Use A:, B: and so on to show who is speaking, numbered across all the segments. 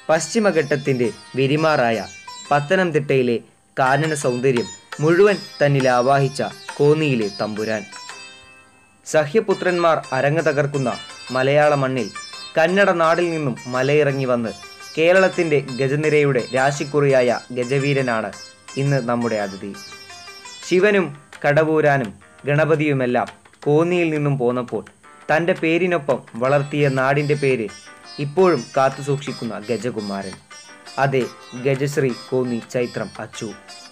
A: പശ്ചിമഘട്ടത്തിൻ്റെ വിരിമാറായ പത്തനംതിട്ടയിലെ കാനന സൗന്ദര്യം മുഴുവൻ തന്നിൽ ആവാഹിച്ച കോന്നിയിലെ തമ്പുരാൻ സഹ്യപുത്രന്മാർ അരങ്ങ് തകർക്കുന്ന മലയാള മണ്ണിൽ കന്നഡ നാടിൽ നിന്നും മലയിറങ്ങി വന്ന് കേരളത്തിൻ്റെ ഗജനിരയുടെ രാശിക്കുറിയായ ഗജവീരനാണ് ഇന്ന് നമ്മുടെ അതിഥി ശിവനും കടവൂരാനും ഗണപതിയുമെല്ലാം കോന്നിയിൽ നിന്നും പോന്നപ്പോൾ തൻ്റെ പേരിനൊപ്പം വളർത്തിയ നാടിൻ്റെ പേര് ഇപ്പോഴും കാത്തുസൂക്ഷിക്കുന്ന ഗജകുമാരൻ അതെ ഗജശ്രീ കോന്നി ചൈത്രം അച്ചു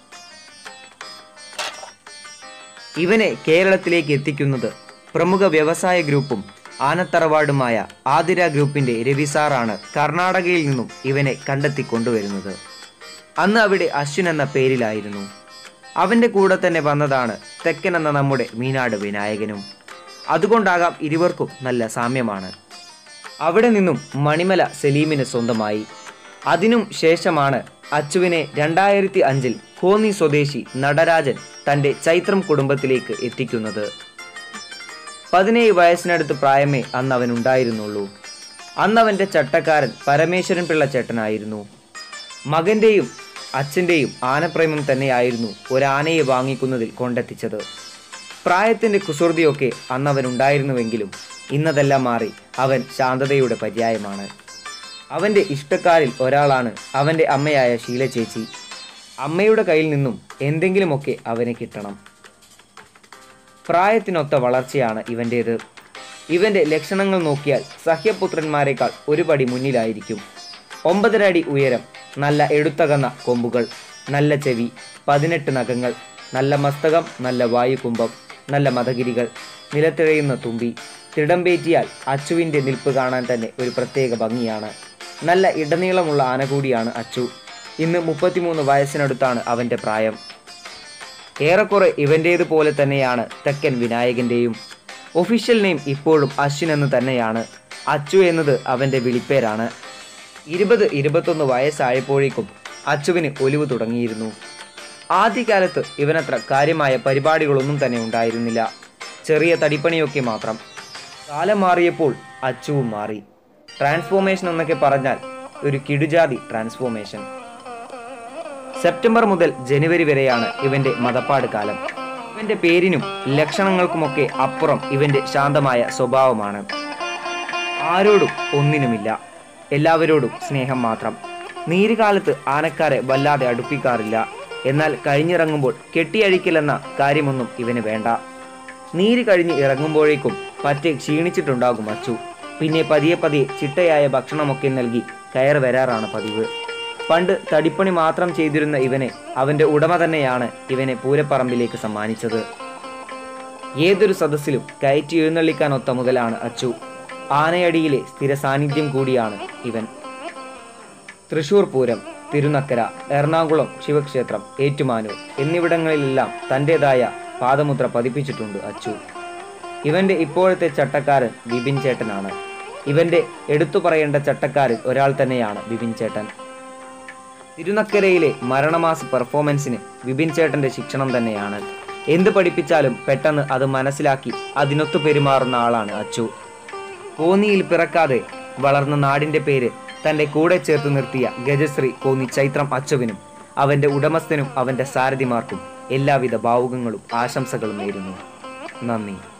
A: ഇവനെ കേരളത്തിലേക്ക് എത്തിക്കുന്നത് പ്രമുഖ വ്യവസായ ഗ്രൂപ്പും ആനത്തറവാടുമായ ആതിര ഗ്രൂപ്പിന്റെ രവിസാറാണ് കർണാടകയിൽ നിന്നും ഇവനെ കണ്ടെത്തി കൊണ്ടുവരുന്നത് അന്ന് അവിടെ അശ്വിൻ എന്ന പേരിലായിരുന്നു അവന്റെ കൂടെ തന്നെ വന്നതാണ് തെക്കൻ എന്ന നമ്മുടെ മീനാട് വിനായകനും അതുകൊണ്ടാകാം ഇരുവർക്കും നല്ല സാമ്യമാണ് അവിടെ നിന്നും മണിമല സലീമിന് സ്വന്തമായി അതിനും ശേഷമാണ് അച്ചുവിനെ രണ്ടായിരത്തി അഞ്ചിൽ കോന്നി സ്വദേശി നടരാജൻ തൻ്റെ ചൈത്രം കുടുംബത്തിലേക്ക് എത്തിക്കുന്നത് പതിനേഴ് വയസ്സിനടുത്ത് പ്രായമേ അന്ന് അവൻ ഉണ്ടായിരുന്നുള്ളൂ അന്ന് അവൻ്റെ ചട്ടക്കാരൻ പരമേശ്വരൻ പിള്ള ചേട്ടനായിരുന്നു മകൻ്റെയും അച്ഛൻ്റെയും ആനപ്രേമം തന്നെയായിരുന്നു ഒരാനയെ വാങ്ങിക്കുന്നതിൽ കൊണ്ടെത്തിച്ചത് പ്രായത്തിൻ്റെ കുസൃതിയൊക്കെ അന്ന് അവൻ ഉണ്ടായിരുന്നുവെങ്കിലും ഇന്നതെല്ലാം മാറി അവൻ ശാന്തതയുടെ പര്യായമാണ് അവൻ്റെ ഇഷ്ടക്കാരിൽ ഒരാളാണ് അവൻ്റെ അമ്മയായ ശീല ചേച്ചി അമ്മയുടെ കയ്യിൽ നിന്നും എന്തെങ്കിലുമൊക്കെ അവന് കിട്ടണം പ്രായത്തിനൊത്ത വളർച്ചയാണ് ഇവൻ്റേത് ഇവൻ്റെ ലക്ഷണങ്ങൾ നോക്കിയാൽ സഹ്യപുത്രന്മാരെക്കാൾ ഒരു പടി മുന്നിലായിരിക്കും ഒമ്പതര അടി ഉയരം നല്ല എടുത്തകന്ന കൊമ്പുകൾ നല്ല ചെവി പതിനെട്ട് നഖങ്ങൾ നല്ല മസ്തകം നല്ല വായുകുംഭം നല്ല മതഗിരികൾ നിലത്തിഴയുന്ന തുമ്പി തിടമ്പേറ്റിയാൽ അച്ചുവിൻ്റെ നിൽപ്പ് കാണാൻ തന്നെ ഒരു പ്രത്യേക ഭംഗിയാണ് നല്ല ഇടനീളമുള്ള ആന കൂടിയാണ് അച്ചു ഇന്ന് മുപ്പത്തിമൂന്ന് വയസ്സിനടുത്താണ് അവൻ്റെ പ്രായം ഏറെക്കുറെ ഇവൻ്റേതുപോലെ തന്നെയാണ് തെക്കൻ വിനായകൻ്റെയും ഒഫീഷ്യൽ നെയിം ഇപ്പോഴും അശ്വിൻ എന്ന് തന്നെയാണ് അച്ചു എന്നത് അവൻ്റെ വിളിപ്പേരാണ് ഇരുപത് ഇരുപത്തൊന്ന് വയസ്സായപ്പോഴേക്കും അച്ചുവിന് ഒലിവ് തുടങ്ങിയിരുന്നു ആദ്യകാലത്ത് ഇവനത്ര കാര്യമായ പരിപാടികളൊന്നും തന്നെ ഉണ്ടായിരുന്നില്ല ചെറിയ തടിപ്പണിയൊക്കെ മാത്രം കാലം മാറിയപ്പോൾ അച്ചുവും മാറി ട്രാൻസ്ഫോർമേഷൻ എന്നൊക്കെ പറഞ്ഞാൽ ഒരു കിടുജാതി ട്രാൻസ്ഫോർമേഷൻ സെപ്റ്റംബർ മുതൽ ജനുവരി വരെയാണ് ഇവന്റെ മതപ്പാട് കാലം ഇവന്റെ പേരിനും ലക്ഷണങ്ങൾക്കുമൊക്കെ അപ്പുറം ഇവന്റെ ശാന്തമായ സ്വഭാവമാണ് ആരോടും ഒന്നിനുമില്ല എല്ലാവരോടും സ്നേഹം മാത്രം നീരുകാലത്ത് ആനക്കാരെ വല്ലാതെ അടുപ്പിക്കാറില്ല എന്നാൽ കഴിഞ്ഞിറങ്ങുമ്പോൾ കെട്ടിയഴിക്കലെന്ന കാര്യമൊന്നും ഇവന് വേണ്ട നീര് കഴിഞ്ഞ് ഇറങ്ങുമ്പോഴേക്കും പറ്റെ ക്ഷീണിച്ചിട്ടുണ്ടാകും അച്ചു പിന്നെ പതിയെ പതിയെ ചിട്ടയായ ഭക്ഷണമൊക്കെ നൽകി കയറി വരാറാണ് പതിവ് പണ്ട് തടിപ്പണി മാത്രം ചെയ്തിരുന്ന ഇവനെ അവന്റെ ഉടമ തന്നെയാണ് ഇവനെ പൂരപ്പറമ്പിലേക്ക് സമ്മാനിച്ചത് ഏതൊരു സദസ്സിലും കയറ്റി എഴുന്നള്ളിക്കാനൊത്ത മുതലാണ് അച്ചു ആനയടിയിലെ സ്ഥിര സാന്നിധ്യം കൂടിയാണ് ഇവൻ തൃശൂർ പൂരം തിരുനക്കര എറണാകുളം ശിവക്ഷേത്രം ഏറ്റുമാനൂർ എന്നിവിടങ്ങളിലെല്ലാം തൻ്റെതായ പാദമുദ്ര പതിപ്പിച്ചിട്ടുണ്ട് അച്ചു ഇവന്റെ ഇപ്പോഴത്തെ ചട്ടക്കാരൻ ബിപിൻ ചേട്ടനാണ് ഇവന്റെ എടുത്തു പറയേണ്ട ചട്ടക്കാരിൽ ഒരാൾ തന്നെയാണ് ബിപിൻ ചേട്ടൻ തിരുനക്കരയിലെ മരണമാസ പെർഫോമൻസിന് വിപിൻ ചേട്ടന്റെ ശിക്ഷണം തന്നെയാണ് എന്ത് പഠിപ്പിച്ചാലും പെട്ടെന്ന് അത് മനസ്സിലാക്കി അതിനൊത്തു പെരുമാറുന്ന ആളാണ് അച്ചു കോന്നിയിൽ പിറക്കാതെ വളർന്ന നാടിന്റെ പേര് തന്റെ കൂടെ ചേർത്ത് നിർത്തിയ ഗജശ്രീ കോന്നി ചൈത്രം അച്ചുവിനും അവന്റെ ഉടമസ്ഥനും അവന്റെ സാരഥിമാർക്കും എല്ലാവിധ ഭാവുകങ്ങളും ആശംസകളും നേരുന്നു നന്ദി